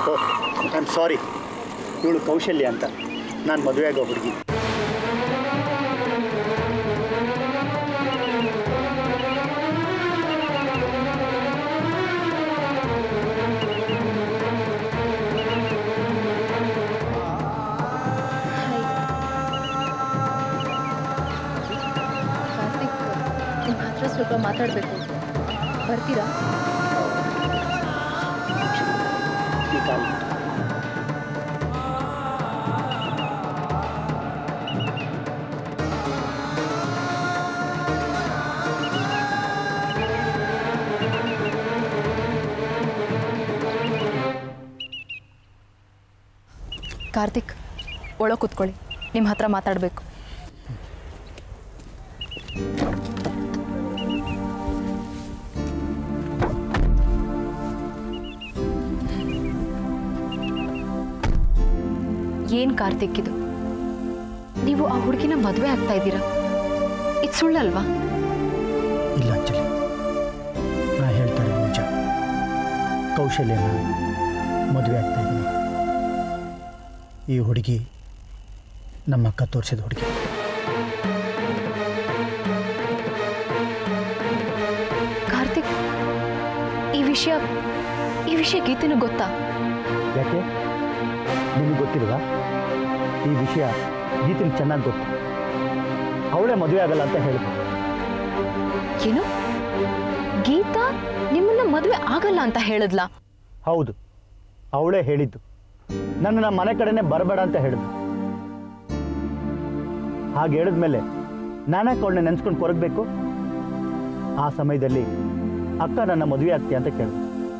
oh I am sorry ಇವಳು ಕೌಶಲ್ಯ ಅಂತ ನಾನು ಮದುವೆ ಆಗೋ ಹುಡುಗಿ ಕಾರ್ತಿಕ್ ನಿಮ್ಮ ಹತ್ರ ಸ್ವಲ್ಪ ಮಾತಾಡಬೇಕು ಬರ್ತೀರಾ ಈ ಕಾಲ ಕಾರ್ತಿಕ್ ಒಳಗೆ ಕೂತ್ಕೊಳ್ಳಿ ನಿಮ್ಮ ಹತ್ರ ಮಾತಾಡಬೇಕು ಏನು ಕಾರ್ತಿಕ್ ಇದು ನೀವು ಆ ಹುಡುಗಿನ ಮದುವೆ ಆಗ್ತಾ ಇದ್ದೀರಾ ಇದು ಸುಳ್ಳಲ್ವಾ ಇಲ್ಲ ಅಂಜಲಿ ನಾ ಹೇಳ್ತಾರೆ ನಿಜ ಕೌಶಲ್ಯನ ಮದುವೆ ಆಗ್ತಾ ಇದ್ದೀನಿ ಈ ಹುಡುಗಿ ನಮ್ಮ ಅಕ್ಕ ತೋರಿಸಿದ ಹುಡುಗಿ ಕಾರ್ತಿಕ್ ಈ ವಿಷಯ ಈ ವಿಷಯ ಗೀತೆನೂ ಗೊತ್ತಾ ಯಾಕೆ ನಿಮಗೆ ಗೊತ್ತಿಲ್ವಾ ಈ ವಿಷಯ ಗೀತಿನ ಚೆನ್ನಾಗಿ ಗೊತ್ತು ಅವಳೇ ಮದುವೆ ಆಗಲ್ಲ ಅಂತ ಹೇಳಿದ್ರು ಏನು ಗೀತಾ ನಿಮ್ಮನ್ನ ಮದುವೆ ಆಗಲ್ಲ ಅಂತ ಹೇಳಿದ್ಲಾ ಹೌದು ಅವಳೇ ಹೇಳಿದ್ದು ನನ್ನನ್ನು ಮನೆ ಕಡೆನೇ ಬರಬೇಡ ಅಂತ ಹೇಳಿದ್ದು ಹಾಗೆ ಹೇಳಿದ್ಮೇಲೆ ನಾನೇ ಅವಳನ್ನ ನೆನ್ಸ್ಕೊಂಡು ಕೊರಗಬೇಕು ಆ ಸಮಯದಲ್ಲಿ ಅಕ್ಕ ನನ್ನ ಮದುವೆ ಆಗ್ತೀಯ ಅಂತ ಕೇಳಿದ್ರು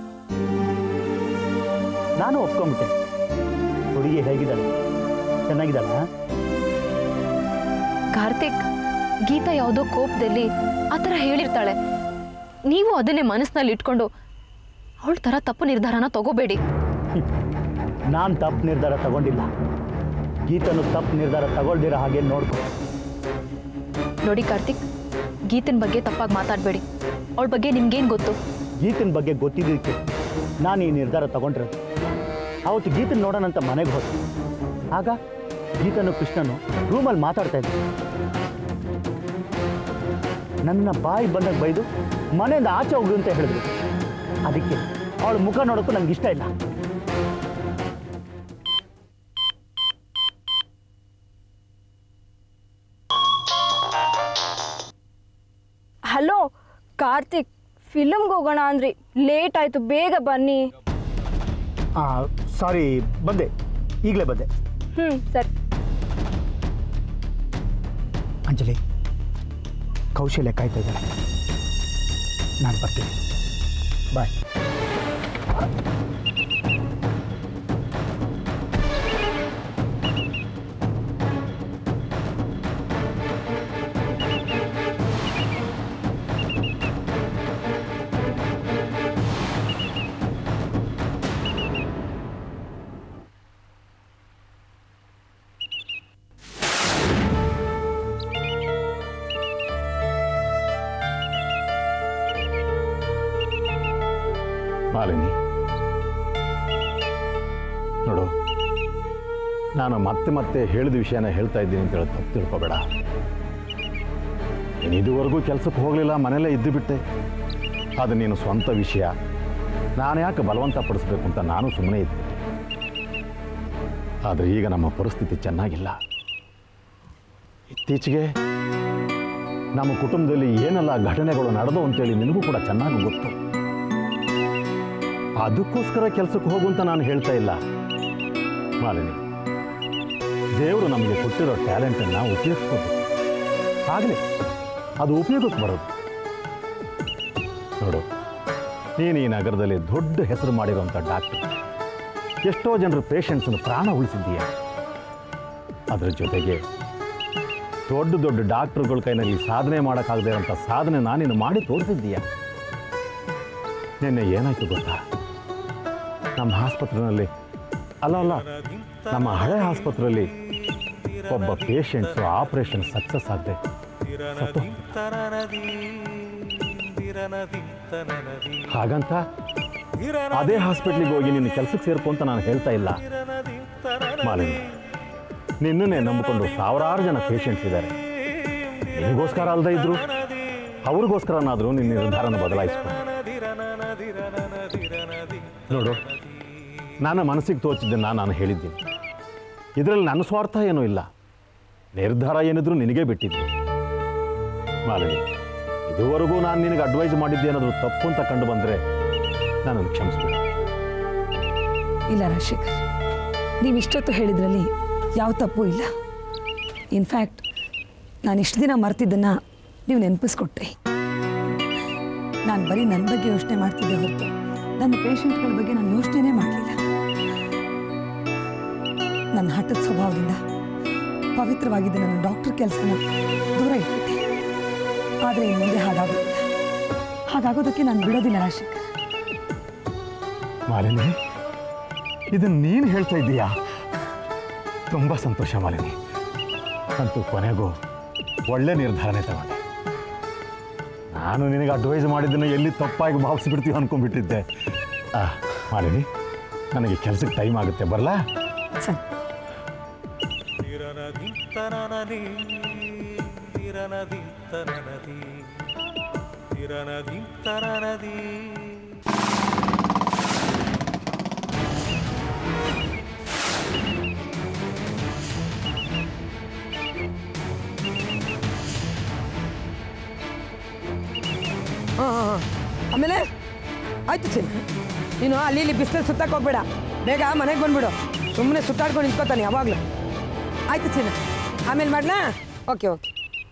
ನಾನು ಒಪ್ಕೊಂಬಿಟ್ಟೆ ಹುಡುಗಿ ಹೇಗಿದ್ದಾಳೆ ಚೆನ್ನಾಗಿದ್ದಾಳ ಕಾರ್ತಿಕ್ ಗೀತಾ ಯಾವುದೋ ಕೋಪದಲ್ಲಿ ಆ ಥರ ಹೇಳಿರ್ತಾಳೆ ನೀವು ಅದನ್ನೇ ಮನಸ್ಸಿನಲ್ಲಿ ಇಟ್ಕೊಂಡು ಅವಳ ಥರ ತಪ್ಪು ನಿರ್ಧಾರನ ತಗೋಬೇಡಿ ನಾನು ತಪ್ಪು ನಿರ್ಧಾರ ತಗೊಂಡಿಲ್ಲ ಗೀತನು ತಪ್ಪು ನಿರ್ಧಾರ ತಗೊಳ್ದಿರೋ ಹಾಗೆ ನೋಡ್ಕೊ ನೋಡಿ ಕಾರ್ತಿಕ್ ಗೀತನ ಬಗ್ಗೆ ತಪ್ಪಾಗಿ ಮಾತಾಡಬೇಡಿ ಅವಳ ಬಗ್ಗೆ ನಿಮ್ಗೇನು ಗೊತ್ತು ಗೀತನ ಬಗ್ಗೆ ಗೊತ್ತಿದ್ದಕ್ಕೆ ನಾನು ಈ ನಿರ್ಧಾರ ತಗೊಂಡಿರೋದು ಅವತ್ತು ಗೀತನ ನೋಡೋಣ ಅಂತ ಮನೆಗೆ ಹೋದೆ ಆಗ ಗೀತನು ಕೃಷ್ಣನು ರೂಮಲ್ಲಿ ಮಾತಾಡ್ತಾ ಇದ್ರು ನನ್ನ ಬಾಯಿ ಬಂದಾಗ ಬೈದು ಮನೆಯಿಂದ ಆಚೆ ಹೋಗು ಅಂತ ಹೇಳಿದ್ರು ಅದಕ್ಕೆ ಅವಳ ಮುಖ ನೋಡೋಕ್ಕೂ ನಂಗೆ ಇಷ್ಟ ಇಲ್ಲ ಹಲೋ ಕಾರ್ತಿಕ್ ಫಿಲಮ್ಗೆ ಹೋಗೋಣ ಅಂದ್ರಿ ಲೇಟ್ ಆಯಿತು ಬೇಗ ಬನ್ನಿ ಸಾರಿ ಬಂದೆ ಈಗಲೇ ಬಂದೆ ಹ್ಞೂ ಸರಿ ಅಂಜಲಿ ಕೌಶಲ್ಯ ಕಾಯ್ತಾ ಇದ್ದಾರೆ ನಾನು ಬರ್ತೀನಿ ಬಾಯ್ ಮಾಲಿನಿ ನೋಡು ನಾನು ಮತ್ತೆ ಮತ್ತೆ ಹೇಳಿದ ವಿಷಯನ ಹೇಳ್ತಾ ಇದ್ದೀನಿ ಅಂತ ಹೇಳಿ ತಪ್ಪು ತಿಳ್ಕೊಬೇಡ ನೀನು ಇದುವರೆಗೂ ಕೆಲಸಕ್ಕೆ ಹೋಗಲಿಲ್ಲ ಮನೇಲೇ ಇದ್ದು ಬಿಟ್ಟೆ ಅದು ನೀನು ಸ್ವಂತ ವಿಷಯ ನಾನು ಯಾಕೆ ಬಲವಂತ ಪಡಿಸ್ಬೇಕು ಅಂತ ನಾನು ಸುಮ್ಮನೆ ಇದ್ದೆ ಆದರೆ ಈಗ ನಮ್ಮ ಪರಿಸ್ಥಿತಿ ಚೆನ್ನಾಗಿಲ್ಲ ಇತ್ತೀಚೆಗೆ ನಮ್ಮ ಕುಟುಂಬದಲ್ಲಿ ಏನೆಲ್ಲ ಘಟನೆಗಳು ನಡೆದು ಅಂತೇಳಿ ನಿನಗೂ ಕೂಡ ಚೆನ್ನಾಗಿ ಗೊತ್ತು ಅದಕ್ಕೋಸ್ಕರ ಕೆಲಸಕ್ಕೆ ಹೋಗು ಅಂತ ನಾನು ಹೇಳ್ತಾ ಇಲ್ಲ ಮಾಲಿನಿ ದೇವರು ನಮಗೆ ಕೊಟ್ಟಿರೋ ಟ್ಯಾಲೆಂಟನ್ನು ಉಪಯೋಗಿಸ್ಕೋಬೇಕು ಆಗಲೇ ಅದು ಉಪಯೋಗಕ್ಕೆ ಬರೋದು ನೋಡು ನೀನು ಈ ನಗರದಲ್ಲಿ ದೊಡ್ಡ ಹೆಸರು ಮಾಡಿರೋಂಥ ಡಾಕ್ಟರ್ ಎಷ್ಟೋ ಜನರು ಪೇಷಂಟ್ಸನ್ನು ಪ್ರಾಣ ಉಳಿಸಿದ್ದೀಯ ಅದರ ಜೊತೆಗೆ ದೊಡ್ಡ ದೊಡ್ಡ ಡಾಕ್ಟರ್ಗಳ ಕೈನಲ್ಲಿ ಸಾಧನೆ ಮಾಡೋಕ್ಕಾಗದೇ ಇರೋಂಥ ಸಾಧನೆ ನಾನಿನ್ನು ಮಾಡಿ ತೋರಿಸಿದ್ದೀಯ ನಿನ್ನೆ ಏನಾಯ್ತು ಗೊತ್ತಾ ನಮ್ಮ ಆಸ್ಪತ್ರೆಯಲ್ಲಿ ಅಲ್ಲ ಅಲ್ಲ ನಮ್ಮ ಹಳೆ ಆಸ್ಪತ್ರೆಯಲ್ಲಿ ಒಬ್ಬ ಪೇಷಂಟ್ಸು ಆಪರೇಷನ್ ಸಕ್ಸಸ್ ಆಗದೆ ಹಾಗಂತ ಅದೇ ಹಾಸ್ಪಿಟ್ಲಿಗೆ ಹೋಗಿ ನಿನ್ನ ಕೆಲಸಕ್ಕೆ ಸೇರ್ಕೊ ಅಂತ ನಾನು ಹೇಳ್ತಾ ಇಲ್ಲ ಮಾಲಿನಿ ನಿನ್ನನ್ನೇ ನಂಬಿಕೊಂಡು ಸಾವಿರಾರು ಜನ ಪೇಷಂಟ್ಸ್ ಇದ್ದಾರೆ ನಿನಗೋಸ್ಕರ ಅಲ್ಲದೆ ಇದ್ರು ಅವ್ರಿಗೋಸ್ಕರನಾದರೂ ನಿನ್ನ ನಿರ್ಧಾರನ ಬದಲಾಯಿಸ್ಕೊ ನೋಡು ನನ್ನ ಮನಸ್ಸಿಗೆ ತೋಚಿದ್ದನ್ನು ನಾನು ಹೇಳಿದ್ದೀನಿ ಇದರಲ್ಲಿ ನನ್ನ ಸ್ವಾರ್ಥ ಏನೂ ಇಲ್ಲ ನಿರ್ಧಾರ ಏನಿದ್ರು ನಿನಗೆ ಬಿಟ್ಟಿದ್ದು ಮಾಲಿನಿ ಇದುವರೆಗೂ ನಾನು ನಿನಗೆ ಅಡ್ವೈಸ್ ಮಾಡಿದ್ದೆ ಏನಾದರೂ ತಪ್ಪು ಅಂತ ಕಂಡು ಬಂದರೆ ನನ್ನನ್ನು ಕ್ಷಮಿಸ್ಬಿಡು ಇಲ್ಲ ರಾಜಶೇಖರ್ ನೀವು ಇಷ್ಟೊತ್ತು ಹೇಳಿದ್ರಲ್ಲಿ ಯಾವ ತಪ್ಪು ಇಲ್ಲ ಇನ್ಫ್ಯಾಕ್ಟ್ ನಾನು ಇಷ್ಟು ದಿನ ಮರ್ತಿದ್ದನ್ನು ನೀವು ನೆನಪಿಸ್ಕೊಟ್ರಿ ನಾನು ಬರೀ ನನ್ನ ಬಗ್ಗೆ ಯೋಚನೆ ಮಾಡ್ತಿದ್ದೆ ಹೊರತು ನನ್ನ ಪೇಷಂಟ್ಗಳ ಬಗ್ಗೆ ನಾನು ಯೋಚನೆ ಮಾಡಲಿಲ್ಲ ನನ್ನ ಹಠದ ಸ್ವಭಾವದಿಂದ ಪವಿತ್ರವಾಗಿದ್ದ ನನ್ನ ಡಾಕ್ಟರ್ ಕೆಲಸನ ದೂರ ಇಟ್ಬಿಟ್ಟೆ ಆದರೆ ಇನ್ನು ಮುಂದೆ ಹಾಗಾಗೋದಿಲ್ಲ ಹಾಗಾಗೋದಕ್ಕೆ ನಾನು ಬಿಡೋದಿಲ್ಲ ರಾಜಶೇಖರ್ ಮಾಲಿನಿ ಇದನ್ನು ನೀನು ಹೇಳ್ತಾ ಇದ್ದೀಯಾ ತುಂಬ ಸಂತೋಷ ಮಾಲಿನಿ ಅಂತೂ ಕೊನೆಗೂ ಒಳ್ಳೆ ನಿರ್ಧಾರನೇ ತಗೊಂಡೆ ನಾನು ನಿನಗೆ ಅಡ್ವೈಸ್ ಮಾಡಿದ್ದನ್ನು ಎಲ್ಲಿ ತಪ್ಪಾಗಿ ಭಾವಿಸ್ಬಿಡ್ತೀವಿ ಅನ್ಕೊಂಡ್ಬಿಟ್ಟಿದ್ದೆ ಆ, ಮಾಲಿನಿ ನನಗೆ ಕೆಲಸಕ್ಕೆ ಟೈಮ್ ಆಗುತ್ತೆ ಬರಲಾ ಸರಿ ತಿರನದಿ ತಿರನದಿ ತನನದಿ ತಿರನದಿ ತನನದಿ ಹಾಂ ಹಾಂ ಹಾಂ ಆಮೇಲೆ ಆಯ್ತು ಚಿನ್ನ ನೀನು ಅಲ್ಲಿ ಇಲ್ಲಿ ಬಿಸಿಲು ಸುತ್ತಕ್ಕೆ ಹೋಗ್ಬೇಡ ಬೇಗ ಮನೆಗೆ ಬಂದ್ಬಿಡು ಸುಮ್ಮನೆ ಸುತ್ತಾಡ್ಕೊಂಡು ನಿಂತ್ಕೋತಾನೆ ಯಾವಾಗಲೂ ಆಯ್ತು ಚಿನ್ನ ಆಮೇಲೆ ಮಾಡ್ಲಾ ಓಕೆ ಓಕೆ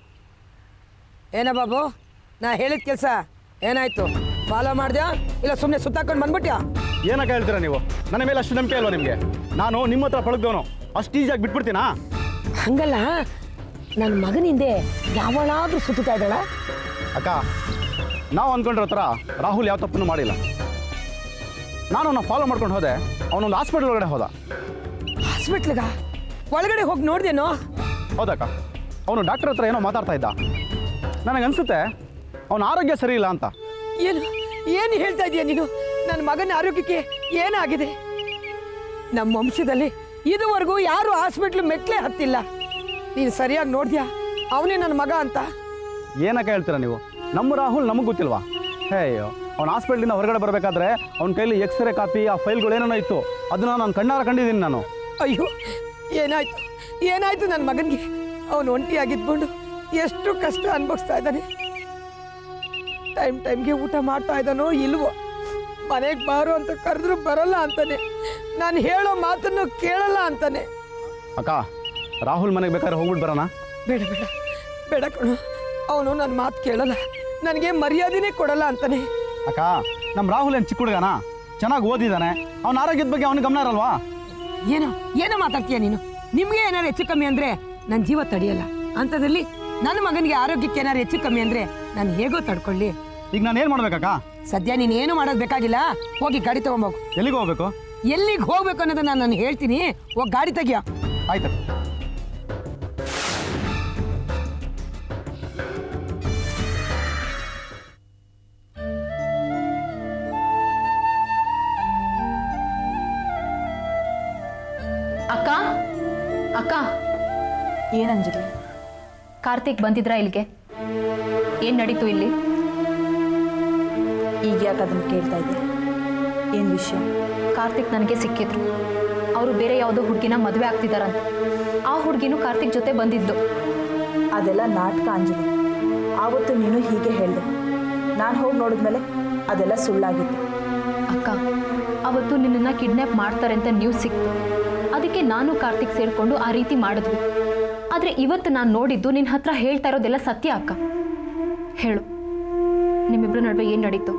ಏನ ಬಾಬು ನಾ ಹೇಳಿದ ಕೆಲಸ ಏನಾಯ್ತು ಫಾಲೋ ಮಾಡ್ದ್ಯಾ ಇಲ್ಲ ಸುಮ್ಮನೆ ಸುತ್ತಾಕೊಂಡು ಬಂದ್ಬಿಟ್ಯಾ ಏನಕ್ಕೆ ಹೇಳ್ತೀರಾ ನೀವು ನನ್ನ ಮೇಲೆ ಅಷ್ಟು ನಂಬಿಕೆ ಅಲ್ವಾ ನಿಮಗೆ ನಾನು ನಿಮ್ಮ ಹತ್ರ ಪಳಗ್ದವನು ಅಷ್ಟು ಈಸಿಯಾಗಿ ಬಿಟ್ಬಿಡ್ತೀನಾ ಹಂಗಲ್ಲ ನನ್ನ ಮಗನಿಂದೆ ಯಾವಳಾದ್ರೂ ಸುತ್ತಾ ಇದ್ದಾಳ ಅಕ್ಕ ನಾವು ಅಂದ್ಕೊಂಡಿರೋ ಥರ ರಾಹುಲ್ ಯಾವ ತಪ್ಪನ್ನು ಮಾಡಿಲ್ಲ ನಾನು ಅವನ್ನ ಫಾಲೋ ಮಾಡ್ಕೊಂಡು ಹೋದೆ ಅವನೊಂದು ಹಾಸ್ಪಿಟಲ್ ಒಳಗಡೆ ಹೋದ ಹಾಸ್ಪಿಟ್ಲಿಗ ಒಳಗಡೆ ಹೋಗಿ ನೋಡ್ದೇನೋ ಹೌದಕ್ಕ ಅವನು ಡಾಕ್ಟರ್ ಹತ್ರ ಏನೋ ಮಾತಾಡ್ತಾ ಇದ್ದ ನನಗನ್ಸುತ್ತೆ ಅವನ ಆರೋಗ್ಯ ಸರಿ ಇಲ್ಲ ಅಂತ ಏನು ಏನು ಹೇಳ್ತಾ ಇದೀಯ ನೀನು ನನ್ನ ಮಗನ ಆರೋಗ್ಯಕ್ಕೆ ಏನಾಗಿದೆ ನಮ್ಮ ವಂಶದಲ್ಲಿ ಇದುವರೆಗೂ ಯಾರು ಹಾಸ್ಪಿಟ್ಲ್ ಮೆಟ್ಲೇ ಹತ್ತಿಲ್ಲ ನೀನು ಸರಿಯಾಗಿ ನೋಡ್ದ್ಯಾ ಅವನೇ ನನ್ನ ಮಗ ಅಂತ ಏನಕ್ಕೆ ಹೇಳ್ತೀರಾ ನೀವು ನಮ್ಮ ರಾಹುಲ್ ನಮಗೆ ಗೊತ್ತಿಲ್ವಾ ಹೇ ಅಯ್ಯೋ ಅವ್ನ ಹಾಸ್ಪಿಟ್ಲಿಂದ ಹೊರಗಡೆ ಬರಬೇಕಾದ್ರೆ ಅವ್ನ ಕೈಲಿ ಎಕ್ಸ್ರೇ ಕಾಪಿ ಆ ಫೈಲ್ಗಳು ಏನೇನೋ ಇತ್ತು ಅದನ್ನ ನಾನು ಕಣ್ಣಾರ ಕಂಡಿದ್ದೀನಿ ನಾನು ಅಯ್ಯೋ ಏನಾಯ್ತು ಏನಾಯ್ತು ನನ್ನ ಮಗನಿಗೆ ಅವನು ಒಂಟಿಯಾಗಿದ್ಕೊಂಡು ಎಷ್ಟು ಕಷ್ಟ ಅನುಭವಿಸ್ತಾ ಇದ್ದಾನೆ ಟೈಮ್ ಟೈಮ್ಗೆ ಊಟ ಮಾಡ್ತಾ ಇದ್ದಾನೋ ಇಲ್ವೋ ಮನೆಗೆ ಬಾರು ಅಂತ ಕರೆದ್ರು ಬರಲ್ಲ ಅಂತಾನೆ ನಾನು ಹೇಳೋ ಮಾತನ್ನು ಕೇಳಲ್ಲ ಅಂತಾನೆ ಅಕ್ಕ ರಾಹುಲ್ ಮನೆಗೆ ಬೇಕಾದ್ರೆ ಹೋಗ್ಬಿಟ್ಟು ಬರೋಣ ಬೇಡ ಬೇಡ ಬೇಡ ಕಣೋ ಅವನು ನನ್ನ ಮಾತು ಕೇಳಲ್ಲ ನನಗೆ ಮರ್ಯಾದೆನೇ ಕೊಡಲ್ಲ ಅಂತಾನೆ ಅಕ್ಕ ನಮ್ಮ ರಾಹುಲ್ ಏನು ಚಿಕ್ಕ ಹುಡುಗನ ಚೆನ್ನಾಗಿ ಓದಿದ್ದಾನೆ ಅವನ ಆರೋಗ್ಯದ ಬಗ್ಗೆ ಅವನಿಗೆ ಗಮನ ಇರಲ್ವಾ ಏನೋ ಏನೋ ಮಾತಾಡ್ತೀಯ ನೀನು ನಿಮ್ಗೆ ಏನಾರು ಹೆಚ್ಚು ಕಮ್ಮಿ ಅಂದ್ರೆ ನನ್ನ ಜೀವ ತಡೆಯಲ್ಲ ಅಂಥದ್ರಲ್ಲಿ ನನ್ನ ಮಗನಿಗೆ ಆರೋಗ್ಯಕ್ಕೆ ಏನಾರು ಹೆಚ್ಚು ಕಮ್ಮಿ ಅಂದ್ರೆ ನಾನು ಹೇಗೋ ತಡ್ಕೊಳ್ಳಿ ಈಗ ನಾನು ಏನು ಮಾಡ್ಬೇಕಕ್ಕ ಸದ್ಯ ನೀನು ಏನು ಮಾಡೋದು ಬೇಕಾಗಿಲ್ಲ ಹೋಗಿ ಗಾಡಿ ತಗೊಂಬೋಗು ಎಲ್ಲಿಗೆ ಹೋಗ್ಬೇಕು ಎಲ್ಲಿಗೆ ಹೋಗ್ಬೇಕು ಅನ್ನೋದನ್ನ ನಾನು ಹೇಳ್ತೀನಿ ಹೋಗಿ ಗಾಡಿ ತೆಗಿಯ ಆಯ್ತು ಅಕ್ಕ ಅಕ್ಕ ಏನಂಜಲಿ ಕಾರ್ತಿಕ್ ಬಂದಿದ್ರಾ ಇಲ್ಲಿಗೆ ಏನು ನಡೀತು ಇಲ್ಲಿ ಈಗ ಯಾಕೆ ಅದನ್ನು ಕೇಳ್ತಾ ಇದ್ದೀರಿ ಏನು ವಿಷಯ ಕಾರ್ತಿಕ್ ನನಗೆ ಸಿಕ್ಕಿದ್ರು ಅವರು ಬೇರೆ ಯಾವುದೋ ಹುಡುಗಿನ ಮದುವೆ ಆಗ್ತಿದಾರಂತ ಆ ಹುಡುಗಿನೂ ಕಾರ್ತಿಕ್ ಜೊತೆ ಬಂದಿದ್ದು ಅದೆಲ್ಲ ನಾಟಕ ಅಂಜಲಿ ಆವತ್ತು ನೀನು ಹೀಗೆ ಹೇಳಿದೆ ನಾನು ಹೋಗಿ ನೋಡಿದ್ಮೇಲೆ ಅದೆಲ್ಲ ಸುಳ್ಳಾಗಿತ್ತು ಅಕ್ಕ ಅವತ್ತು ನಿನ್ನನ್ನು ಕಿಡ್ನ್ಯಾಪ್ ಮಾಡ್ತಾರೆ ಅಂತ ನ್ಯೂಸ್ ಸಿಕ್ತು ಅದಕ್ಕೆ ನಾನು ಕಾರ್ತಿಕ್ ಸೇರಿಕೊಂಡು ಆ ರೀತಿ ಮಾಡಿದ್ವಿ ಆದರೆ ಇವತ್ತು ನಾನು ನೋಡಿದ್ದು ನಿನ್ನ ಹತ್ರ ಹೇಳ್ತಾ ಇರೋದೆಲ್ಲ ಸತ್ಯ ಅಕ್ಕ ಹೇಳು ನಿಮ್ಮಿಬ್ಬರ ನಡುವೆ ಏನು ನಡೀತು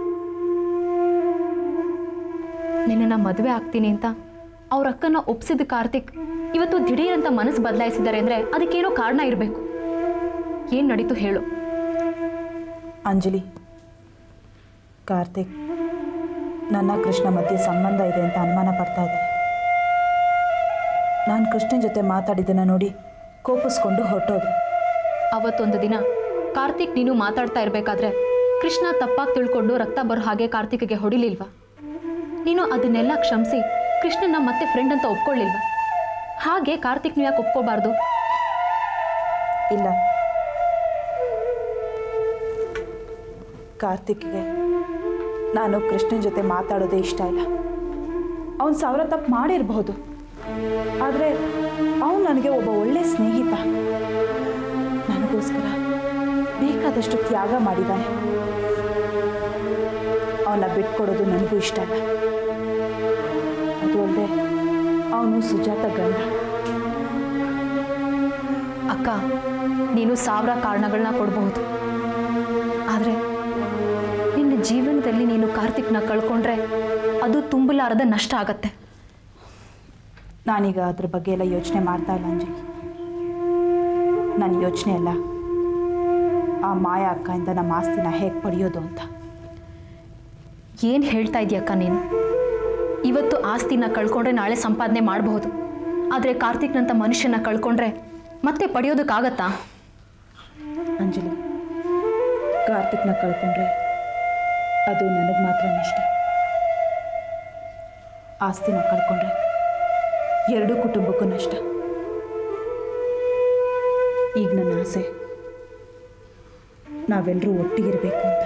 ನಿನ್ನನ್ನು ಮದುವೆ ಆಗ್ತೀನಿ ಅಂತ ಅವ್ರ ಅಕ್ಕನ ಒಪ್ಸಿದ ಕಾರ್ತಿಕ್ ಇವತ್ತು ದಿಢೀರಂತ ಮನಸ್ಸು ಬದಲಾಯಿಸಿದ್ದಾರೆ ಅಂದರೆ ಅದಕ್ಕೇನೋ ಕಾರಣ ಇರಬೇಕು ಏನು ನಡೀತು ಹೇಳು ಅಂಜಲಿ ಕಾರ್ತಿಕ್ ನನ್ನ ಕೃಷ್ಣ ಮಧ್ಯೆ ಸಂಬಂಧ ಇದೆ ಅಂತ ಅನುಮಾನ ಪಡ್ತಾ ಇದ್ದಾರೆ ನಾನು ಕೃಷ್ಣನ್ ಜೊತೆ ಮಾತಾಡಿದ್ದನ್ನು ನೋಡಿ ಕೋಪಿಸ್ಕೊಂಡು ಹೊರಟೋದು ಅವತ್ತೊಂದು ದಿನ ಕಾರ್ತಿಕ್ ನೀನು ಮಾತಾಡ್ತಾ ಇರಬೇಕಾದ್ರೆ ಕೃಷ್ಣ ತಪ್ಪಾಗಿ ತಿಳ್ಕೊಂಡು ರಕ್ತ ಬರೋ ಹಾಗೆ ಕಾರ್ತಿಕ್ಗೆ ಹೊಡಿಲಿಲ್ವಾ ನೀನು ಅದನ್ನೆಲ್ಲ ಕ್ಷಮಿಸಿ ಕೃಷ್ಣನ ಮತ್ತೆ ಫ್ರೆಂಡ್ ಅಂತ ಒಪ್ಕೊಳ್ಳಿಲ್ವಾ ಹಾಗೆ ಕಾರ್ತಿಕ್ ನೀವು ಯಾಕೆ ಒಪ್ಕೋಬಾರ್ದು ಇಲ್ಲ ಕಾರ್ತಿಕ್ಗೆ ನಾನು ಕೃಷ್ಣನ ಜೊತೆ ಮಾತಾಡೋದೇ ಇಷ್ಟ ಇಲ್ಲ ಅವನು ಸಾವಿರ ತಪ್ಪು ಮಾಡಿರಬಹುದು ಆದರೆ ಅವನು ನನಗೆ ಒಬ್ಬ ಒಳ್ಳೆ ಸ್ನೇಹಿತ ನನಗೋಸ್ಕರ ಬೇಕಾದಷ್ಟು ತ್ಯಾಗ ಮಾಡಿದ್ದಾನೆ ಅವನ್ನ ಬಿಟ್ಕೊಡೋದು ನನಗೂ ಇಷ್ಟ ಇಲ್ಲ ಅದು ಅಲ್ಲದೆ ಅವನು ಸುಜಾತ ಗಂಡ ಅಕ್ಕ ನೀನು ಸಾವಿರ ಕಾರಣಗಳನ್ನ ಕೊಡಬಹುದು ಆದರೆ ನಿನ್ನ ಜೀವನದಲ್ಲಿ ನೀನು ಕಾರ್ತಿಕ್ನ ಕಳ್ಕೊಂಡ್ರೆ ಅದು ತುಂಬಲಾರದ ನಷ್ಟ ಆಗತ್ತೆ ನಾನೀಗ ಅದ್ರ ಬಗ್ಗೆ ಎಲ್ಲ ಯೋಚನೆ ಮಾಡ್ತಾ ಇಲ್ಲ ಅಂಜಲಿ ನನ್ನ ಯೋಚನೆ ಎಲ್ಲ ಆ ಮಾಯಾ ಅಕ್ಕಯಿಂದ ನಮ್ಮ ಆಸ್ತಿನ ಹೇಗೆ ಪಡೆಯೋದು ಅಂತ ಏನು ಹೇಳ್ತಾ ಇದೀಯಕ್ಕ ನೀನು ಇವತ್ತು ಆಸ್ತಿನ ಕಳ್ಕೊಂಡ್ರೆ ನಾಳೆ ಸಂಪಾದನೆ ಮಾಡಬಹುದು ಆದರೆ ಕಾರ್ತಿಕ್ನಂಥ ಮನುಷ್ಯನ ಕಳ್ಕೊಂಡ್ರೆ ಮತ್ತೆ ಪಡೆಯೋದಕ್ಕಾಗತ್ತಾ ಅಂಜಲಿ ಕಾರ್ತಿಕ್ನ ಕಳ್ಕೊಂಡ್ರೆ ಅದು ನನಗೆ ಮಾತ್ರ ನಷ್ಟ ಆಸ್ತಿನ ಕಳ್ಕೊಂಡ್ರೆ ಎರಡೂ ಕುಟುಂಬಕ್ಕೂ ನಷ್ಟ ಈಗ ನನ್ನ ಆಸೆ ನಾವೆಲ್ಲರೂ ಒಟ್ಟಿಗಿರಬೇಕು ಅಂತ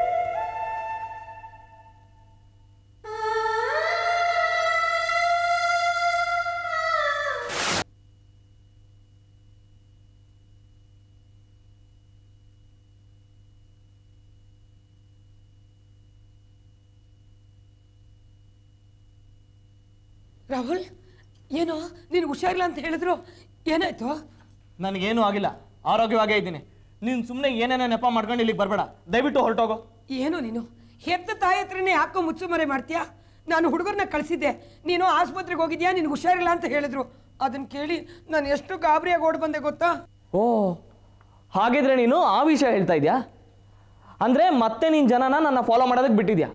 ರಾಹುಲ್ ಏನೋ ನೀನು ಹುಷಾರಿಲ್ಲ ಅಂತ ಹೇಳಿದ್ರು ಏನಾಯ್ತು ನನಗೇನು ಆಗಿಲ್ಲ ಆರೋಗ್ಯವಾಗೇ ಇದ್ದೀನಿ ನೀನು ಸುಮ್ಮನೆ ಏನೇನೋ ನೆಪ ಮಾಡ್ಕೊಂಡು ಇಲ್ಲಿಗೆ ಬರಬೇಡ ದಯವಿಟ್ಟು ಹೊರಟೋಗೋ ಏನು ನೀನು ಹೆತ್ತ ತಾಯಿ ಹತ್ರನೇ ಯಾಕೋ ಮುಚ್ಚುಮರೆ ಮಾಡ್ತೀಯಾ ನಾನು ಹುಡುಗರನ್ನ ಕಳಿಸಿದ್ದೆ ನೀನು ಆಸ್ಪತ್ರೆಗೆ ಹೋಗಿದ್ಯಾ ನಿನ್ಗೆ ಹುಷಾರಿಲ್ಲ ಅಂತ ಹೇಳಿದ್ರು ಅದನ್ನ ಕೇಳಿ ನಾನು ಎಷ್ಟು ಗಾಬರಿಯಾಗಿ ಓಡ್ ಬಂದೆ ಗೊತ್ತಾ ಓ ಹಾಗಿದ್ರೆ ನೀನು ಆ ವಿಷಯ ಹೇಳ್ತಾ ಇದೆಯಾ ಅಂದರೆ ಮತ್ತೆ ನೀನು ಜನನ ನನ್ನ ಫಾಲೋ ಮಾಡೋದಕ್ಕೆ ಬಿಟ್ಟಿದ್ಯಾ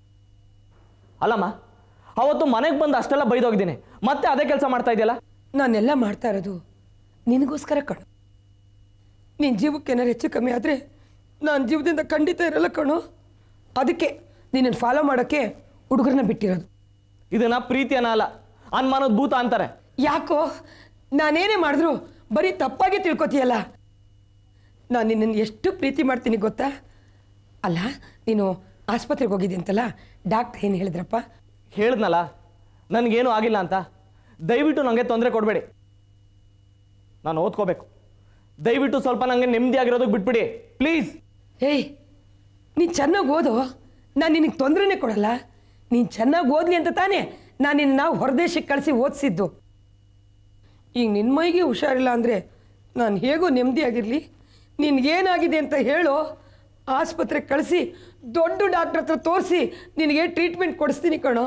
ಅಲ್ಲಮ್ಮ ಅವತ್ತು ಮನೆಗೆ ಬಂದು ಅಷ್ಟೆಲ್ಲ ಬೈದೋಗಿದ್ದೀನಿ ಮತ್ತೆ ಅದೇ ಕೆಲಸ ಮಾಡ್ತಾ ಇದೆಯಲ್ಲ ನಾನೆಲ್ಲ ಮಾಡ್ತಾ ಇರೋದು ನಿನಗೋಸ್ಕರ ಕಣು ನಿನ್ನ ಜೀವಕ್ಕೆ ಏನಾರು ಹೆಚ್ಚು ಕಮ್ಮಿ ಆದರೆ ನಾನು ಜೀವದಿಂದ ಖಂಡಿತ ಇರಲ್ಲ ಕಣು ಅದಕ್ಕೆ ನಿನ್ನನ್ನು ಫಾಲೋ ಮಾಡೋಕ್ಕೆ ಹುಡುಗರನ್ನ ಬಿಟ್ಟಿರೋದು ಇದನ್ನ ಪ್ರೀತಿಯನ್ನ ಅಲ್ಲ ಅನ್ಮಾನದ ಭೂತ ಅಂತಾರೆ ಯಾಕೋ ನಾನೇನೇ ಮಾಡಿದ್ರು ಬರೀ ತಪ್ಪಾಗಿ ತಿಳ್ಕೊತೀಯಲ್ಲ ನಾನು ನಿನ್ನನ್ನು ಎಷ್ಟು ಪ್ರೀತಿ ಮಾಡ್ತೀನಿ ಗೊತ್ತಾ ಅಲ್ಲ ನೀನು ಆಸ್ಪತ್ರೆಗೆ ಹೋಗಿದ್ದೆ ಅಂತಲ್ಲ ಡಾಕ್ಟ್ರ್ ಏನು ಹೇಳಿದ್ರಪ್ಪ ಹೇಳಿದ್ನಲ್ಲ ನನಗೇನು ಆಗಿಲ್ಲ ಅಂತ ದಯವಿಟ್ಟು ನನಗೆ ತೊಂದರೆ ಕೊಡಬೇಡಿ ನಾನು ಓದ್ಕೋಬೇಕು ದಯವಿಟ್ಟು ಸ್ವಲ್ಪ ನನಗೆ ನೆಮ್ಮದಿಯಾಗಿರೋದಕ್ಕೆ ಬಿಟ್ಬಿಡಿ ಪ್ಲೀಸ್ ಏಯ್ ನೀನು ಚೆನ್ನಾಗಿ ಓದು ನಾನು ನಿನಗೆ ತೊಂದರೆನೇ ಕೊಡಲ್ಲ ನೀನು ಚೆನ್ನಾಗಿ ಓದ್ಲಿ ಅಂತ ತಾನೇ ನಾನು ನಿನ್ನ ನಾವು ಹೊರದೇಶಕ್ಕೆ ಕಳಿಸಿ ಓದಿಸಿದ್ದು ಈಗ ನಿನ್ನ ಮೈಗೆ ಹುಷಾರಿಲ್ಲ ಅಂದರೆ ನಾನು ಹೇಗೋ ನೆಮ್ಮದಿಯಾಗಿರಲಿ ನಿನಗೇನಾಗಿದೆ ಅಂತ ಹೇಳು ಆಸ್ಪತ್ರೆಗೆ ಕಳಿಸಿ ದೊಡ್ಡ ಡಾಕ್ಟ್ರ್ ಹತ್ರ ತೋರಿಸಿ ನಿನಗೆ ಟ್ರೀಟ್ಮೆಂಟ್ ಕೊಡಿಸ್ತೀನಿ ಕಣೋ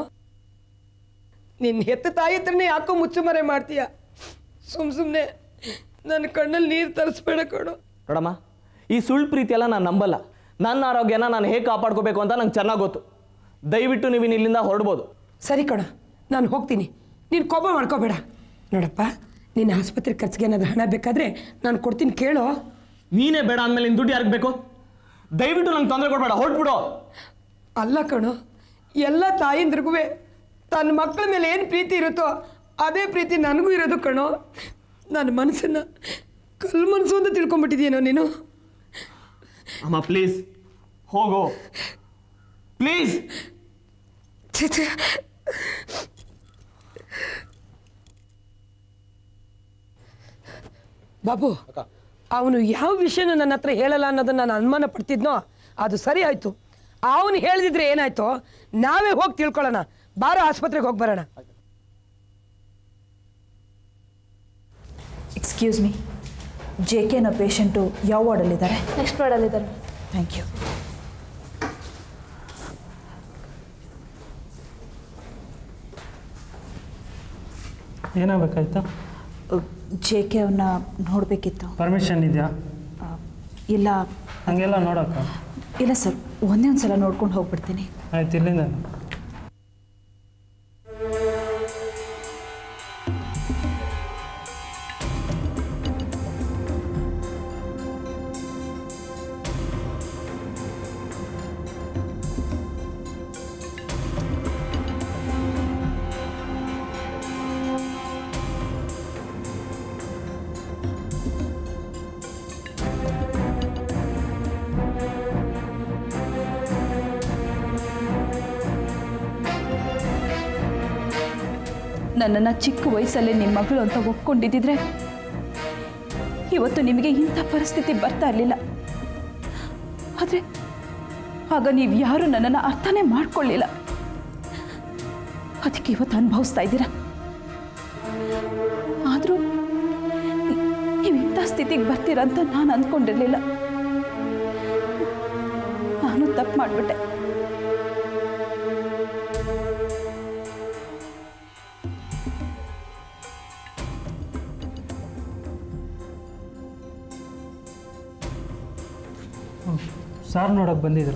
ನಿನ್ನ ಹೆತ್ತ ತಾಯಿ ಹತ್ರನೇ ಯಾಕೋ ಮುಚ್ಚುಮರೆ ಮಾಡ್ತೀಯ ಸುಮ್ಮ ಸುಮ್ಮನೆ ನನ್ನ ಕಣ್ಣಲ್ಲಿ ನೀರು ತರಿಸ್ಬೇಡ ಕಣೋ ನೋಡಮ್ಮ ಈ ಸುಳ್ಳು ಪ್ರೀತಿಯೆಲ್ಲ ನಾನು ನಂಬಲ್ಲ ನನ್ನ ಆರೋಗ್ಯನ ನಾನು ಹೇಗೆ ಕಾಪಾಡ್ಕೋಬೇಕು ಅಂತ ನಂಗೆ ಚೆನ್ನಾಗಿ ಗೊತ್ತು ದಯವಿಟ್ಟು ನೀವು ಇನ್ನು ಇಲ್ಲಿಂದ ಹೊರಡ್ಬೋದು ಸರಿ ಕಣ ನಾನು ಹೋಗ್ತೀನಿ ನೀನು ಕೋಪ ಮಾಡ್ಕೋಬೇಡ ನೋಡಪ್ಪ ನಿನ್ನ ಆಸ್ಪತ್ರೆ ಖರ್ಚಿಗೆ ಏನಾದರೂ ಹಣ ಬೇಕಾದರೆ ನಾನು ಕೊಡ್ತೀನಿ ಕೇಳೋ ನೀನೇ ಬೇಡ ಅಂದಮೇಲೆ ನಿನ್ನ ದುಡ್ಡು ಯಾರಿಗೆ ಬೇಕು ದಯವಿಟ್ಟು ನಂಗೆ ತೊಂದರೆ ಕೊಡಬೇಡ ಹೊರಟ್ಬಿಡು ಅಲ್ಲ ಕಣೋ ಎಲ್ಲ ತಾಯಿಂದ್ರಿಗೂ ತನ್ನ ಮಕ್ಕಳ ಮೇಲೆ ಏನು ಪ್ರೀತಿ ಇರುತ್ತೋ ಅದೇ ಪ್ರೀತಿ ನನಗೂ ಇರೋದು ಕಣೋ ನನ್ನ ಮನಸ್ಸನ್ನು ಕಲ್ಲು ಮನಸ್ಸು ಅಂತ ತಿಳ್ಕೊಂಬಿಟ್ಟಿದ್ದೀನೋ ನೀನು ಅಮ್ಮ ಪ್ಲೀಸ್ ಹೋಗೋ ಪ್ಲೀಸ್ ಛೇ ಛೇ ಬಾಬು ಅವನು ಯಾವ ವಿಷಯನೂ ನನ್ನ ಹತ್ರ ಹೇಳಲ್ಲ ಅನ್ನೋದನ್ನ ನಾನು ಅನುಮಾನ ಪಡ್ತಿದ್ನೋ ಅದು ಸರಿ ಆಯಿತು ಅವನು ಹೇಳ್ದಿದ್ರೆ ಏನಾಯ್ತು ನಾವೇ ಹೋಗಿ ತಿಳ್ಕೊಳ್ಳೋಣ ಬಾರ ಆಸ್ಪತ್ರೆಗೆ ಹೋಗಿ ಬರೋಣ ಎಕ್ಸ್ಕ್ಯೂಸ್ ಮೀ ಜೆ ಕೆ ಅನ್ನೋ ಪೇಷಂಟು ಯಾವ ವಾರ್ಡಲ್ಲಿದ್ದಾರೆ ನೆಕ್ಸ್ಟ್ ವಾರ್ಡಲ್ಲಿದ್ದಾರೆ ಥ್ಯಾಂಕ್ ಯು ಏನಾಗಬೇಕಾಯ್ತಾ ಜೆ ಕೆ ಅವನ್ನ ನೋಡಬೇಕಿತ್ತು ಪರ್ಮಿಷನ್ ಇದೆಯಾ ಇಲ್ಲ ಹಂಗೆಲ್ಲ ನೋಡೋಕ್ಕ ಇಲ್ಲ ಸರ್ ಒಂದೇ ಒಂದು ಸಲ ನೋಡ್ಕೊಂಡು ಹೋಗ್ಬಿಡ್ತೀನಿ ಆಯ್ತು ಇಲ್ಲಿಂದ ನನ್ನನ್ನು ಚಿಕ್ಕ ವಯಸ್ಸಲ್ಲೇ ನಿಮ್ಮ ಮಗಳು ಅಂತ ಒಪ್ಕೊಂಡಿದ್ದಿದ್ರೆ ಇವತ್ತು ನಿಮಗೆ ಇಂಥ ಪರಿಸ್ಥಿತಿ ಬರ್ತಾ ಇರಲಿಲ್ಲ ಆದರೆ ಆಗ ನೀವು ಯಾರು ನನ್ನನ್ನು ಅರ್ಥನೇ ಮಾಡ್ಕೊಳ್ಳಿಲ್ಲ ಅದಕ್ಕೆ ಇವತ್ತು ಅನುಭವಿಸ್ತಾ ಇದ್ದೀರಾ ಆದರೂ ನೀವು ಇಂಥ ಸ್ಥಿತಿಗೆ ಬರ್ತೀರಾ ಅಂತ ನಾನು ಅಂದ್ಕೊಂಡಿರಲಿಲ್ಲ ನಾನು ತಪ್ಪು ಮಾಡಿಬಿಟ್ಟೆ ಸಾರ್ ನೋಡೋಕೆ ಬಂದಿದ್ರು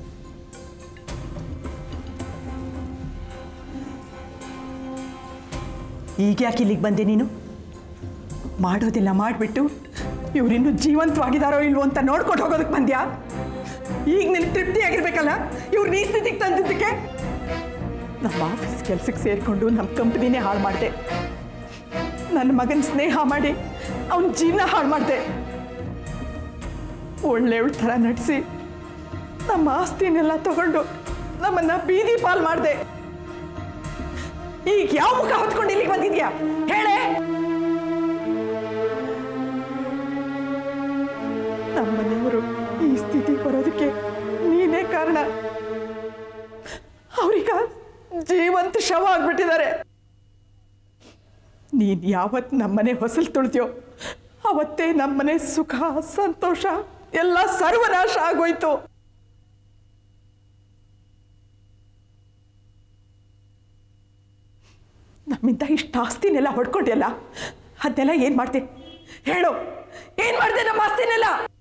ಈಗ ಯಾಕೆ ಇಲ್ಲಿಗೆ ಬಂದೆ ನೀನು ಮಾಡೋದೆಲ್ಲ ಮಾಡಿಬಿಟ್ಟು ಇವರಿನ್ನೂ ಜೀವಂತವಾಗಿದ್ದಾರೋ ಇಲ್ವೋ ಅಂತ ನೋಡ್ಕೊಂಡು ಹೋಗೋದಕ್ಕೆ ಬಂದ್ಯಾ ಈಗ ನಿನ್ ತೃಪ್ತಿ ಆಗಿರ್ಬೇಕಲ್ಲ ಇವ್ರು ನೀ ಸ್ಥಿತಿಗೆ ತಂದಿದ್ದಕ್ಕೆ ನಮ್ಮ ಆಫೀಸ್ ಕೆಲ್ಸಕ್ಕೆ ಸೇರಿಕೊಂಡು ನಮ್ಮ ಕಂಪ್ನಿನೇ ಹಾಳು ಮಾಡಿದೆ ನನ್ನ ಮಗನ ಸ್ನೇಹ ಮಾಡಿ ಅವನ ಜೀವನ ಹಾಳು ಮಾಡಿದೆ ಒಳ್ಳೆಯವಳ ಥರ ನಡೆಸಿ ನಮ್ಮ ಆಸ್ತಿನೆಲ್ಲ ತಗೊಂಡು ನಮ್ಮನ್ನ ಬೀದಿ ಪಾಲ್ ಮಾಡಿದೆ ಈಗ ಯಾವ ಮುಖ ಹೊತ್ಕೊಂಡು ಇಲ್ಲಿಗೆ ಬಂದಿದ್ಯಾ ಹೇಳೆ ನಮ್ಮನೆಯವರು ಈ ಸ್ಥಿತಿಗೆ ಬರೋದಕ್ಕೆ ನೀನೇ ಕಾರಣ ಅವ್ರೀಗ ಜೀವಂತ ಶವ ಆಗ್ಬಿಟ್ಟಿದ್ದಾರೆ ನೀನ್ ಯಾವತ್ ನಮ್ಮನೆ ಹೊಸಲು ತುಳಿದ್ಯೋ ಅವತ್ತೇ ನಮ್ಮನೆ ಸುಖ ಸಂತೋಷ ಎಲ್ಲ ಸರ್ವನಾಶ ಆಗೋಯ್ತು ನಮ್ಮಿಂದ ಇಷ್ಟು ಆಸ್ತಿನೆಲ್ಲ ಹೊಡ್ಕೊಂಡ್ಯಲ್ಲ ಅದನ್ನೆಲ್ಲ ಏನು ಮಾಡ್ದೆ ಹೇಳು ಏನು ಮಾಡಿದೆ ನಮ್ಮ ಆಸ್ತಿನೆಲ್ಲ